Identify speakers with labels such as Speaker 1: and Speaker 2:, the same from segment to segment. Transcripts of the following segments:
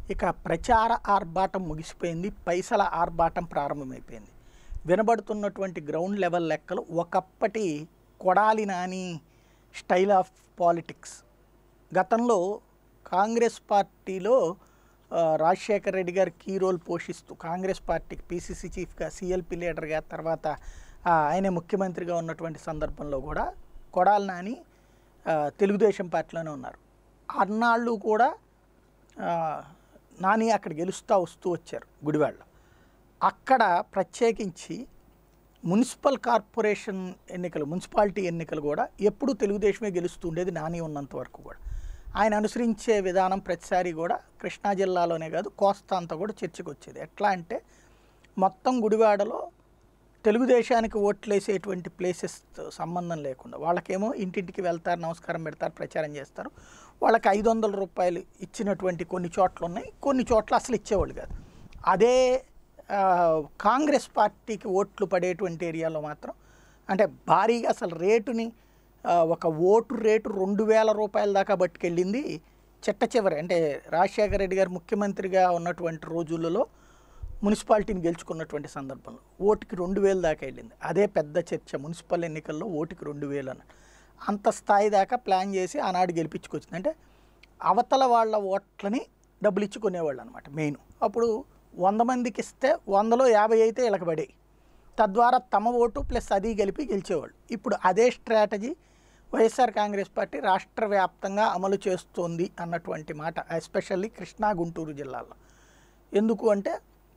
Speaker 1: ఇక ప్రచార ఆర్భాటం ముగిసిపోయింది పైసల ఆర్భాటం ప్రారంభమైపోయింది వినబడుతున్నటువంటి గ్రౌండ్ లెవెల్ లెక్కలు ఒకప్పటి Kodali Nani style of politics గతంలో కాంగ్రెస్ పార్టీలో ఆ, రాజశేఖర రెడ్డి గారు కీ రోల్ పోషిస్తూ కాంగ్రెస్ పార్టీకి పీసీసీ చీఫ్గా సిఎల్పి లీడర్గా తర్వాత ఆ, ఆయనే ముఖ్యమంత్రిగా ఉన్నటువంటి సందర్భంలో కూడా కొడాలి నాని ఆ, తెలుగుదేశం పార్టీలోనే ఉన్నారు అన్నాళ్ళు కూడా ఆ, నాని అక్కడ గెలుస్తూ వస్తూ వచ్చారు గుడివాడలో అక్కడ ప్రత్యేకించి మున్సిపల్ కార్పొరేషన్ ఎన్నికలు మున్సిపాలిటీ ఎన్నికలు కూడా ఎప్పుడూ తెలుగుదేశమే గెలుస్తూ ఉండేది నాని ఉన్నంత వరకు కూడా ఆయన అనుసరించే విధానం ప్రతిసారి కూడా కృష్ణా జిల్లాలోనే కాదు కోస్తా అంతా కూడా చర్చకు వచ్చేది ఎట్లా అంటే మొత్తం గుడివాడలో తెలుగుదేశానికి ఓట్లేసేటువంటి ప్లేసెస్ సంబంధం లేకుండా వాళ్ళకేమో ఇంటింటికి వెళ్తారు నమస్కారం పెడతారు ప్రచారం చేస్తారు వాళ్ళకి ఐదు వందల రూపాయలు ఇచ్చినటువంటి కొన్ని చోట్ల ఉన్నాయి కొన్ని చోట్ల అసలు ఇచ్చేవాళ్ళు కాదు అదే ఆ, కాంగ్రెస్ పార్టీకి ఓట్లు పడేటువంటి ఏరియాలో మాత్రం అంటే భారీగా అసలు రేటుని ఆ, ఒక ఓటు రేటు రెండు వేల రూపాయల దాకా పట్టుకెళ్ళింది చిట్ట చివరి అంటే రాజశేఖర రెడ్డి గారు ముఖ్యమంత్రిగా ఉన్నటువంటి రోజులలో మున్సిపాలిటీని గెలుచుకున్నటువంటి సందర్భంలో ఓటుకి రెండు వేలు దాకా వెళ్ళింది అదే పెద్ద చర్చ మున్సిపల్ ఎన్నికల్లో ఓటుకి రెండు వేలు అని అంత స్థాయి దాకా ప్లాన్ చేసి ఆనాడు గెలిపించుకొచ్చింది అంటే అవతల వాళ్ళ ఓట్లని డబ్బులు ఇచ్చుకునేవాళ్ళు అనమాట మెయిన్ అప్పుడు వంద మందికి ఇస్తే వందలో యాభై అయితే ఇలకబడేవి తద్వారా తమ ఓటు ప్లస్ అది కలిపి గెలిచేవాళ్ళు ఇప్పుడు అదే స్ట్రాటజీ వైఎస్ఆర్ కాంగ్రెస్ పార్టీ రాష్ట్ర వ్యాప్తంగా అమలు చేస్తోంది అన్నటువంటి మాట ఎస్పెషల్లీ కృష్ణా గుంటూరు జిల్లాలో ఎందుకు అంటే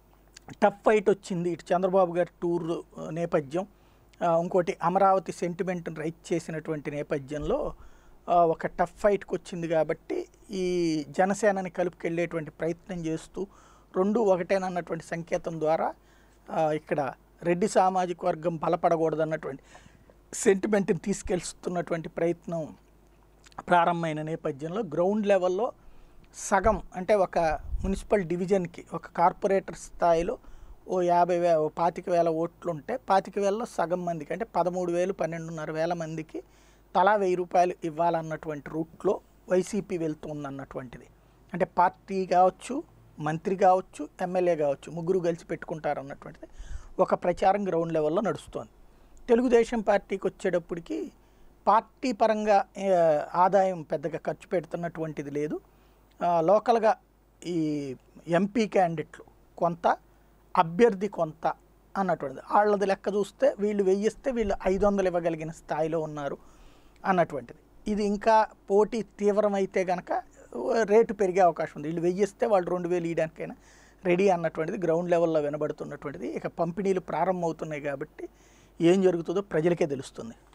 Speaker 1: టఫ్ ఫైట్ వచ్చింది ఇటు చంద్రబాబు గారి టూర్ ఆ, నేపథ్యం ఆ, ఇంకోటి అమరావతి సెంటిమెంట్ని రైట్ చేసినటువంటి నేపథ్యంలో ఆ, ఒక టఫ్ ఫైట్కి వచ్చింది కాబట్టి ఈ జనసేనని కలుపుకెళ్ళేటువంటి ప్రయత్నం చేస్తూ రెండు ఒకటేనన్నటువంటి సంకేతం ద్వారా ఆ, ఇక్కడ రెడ్డి సామాజిక వర్గం బలపడకూడదన్నటువంటి సెంటిమెంట్ని తీసుకెళ్తున్నటువంటి ప్రయత్నం ప్రారంభమైన నేపథ్యంలో గ్రౌండ్ లెవెల్లో సగం అంటే ఒక మున్సిపల్ డివిజన్కి ఒక కార్పొరేటర్ స్థాయిలో ఓ యాభై వే ఓ పాతిక వేల ఓట్లు ఉంటే పాతిక వేలలో సగం మందికి అంటే పదమూడు వేలు పన్నెండున్నర వేల మందికి తలా వెయ్యి రూపాయలు ఇవ్వాలన్నటువంటి రూట్లో వైసీపీ వెళ్తుందన్నటువంటిది అంటే పార్టీ కావచ్చు మంత్రి కావచ్చు ఎమ్మెల్యే కావచ్చు ముగ్గురు కలిసి పెట్టుకుంటారు అన్నటువంటిది ఒక ప్రచారం గ్రౌండ్ లెవెల్లో నడుస్తోంది తెలుగుదేశం పార్టీకి వచ్చేటప్పటికి పార్టీ పరంగా ఏ, ఆదాయం పెద్దగా ఖర్చు పెడుతున్నటువంటిది లేదు ఆ, లోకల్గా ఈ ఎంపీ క్యాండిడేట్లు కొంత అభ్యర్థి కొంత అన్నటువంటిది వాళ్ళది లెక్క చూస్తే వీళ్ళు వెయ్యిస్తే వీళ్ళు ఐదు వందలు ఇవ్వగలిగిన స్థాయిలో ఉన్నారు అన్నటువంటిది ఇది ఇంకా పోటీ తీవ్రమైతే కనుక రేటు పెరిగే అవకాశం ఉంది వీళ్ళు వెయ్యిస్తే వాళ్ళు రెండు వేలు ఇవ్వడానికైనా రెడీ అన్నటువంటిది గ్రౌండ్ లెవెల్లో వినబడుతున్నటువంటిది ఇక పంపిణీలు ప్రారంభమవుతున్నాయి కాబట్టి ఏం జరుగుతుందో ప్రజలకే తెలుస్తుంది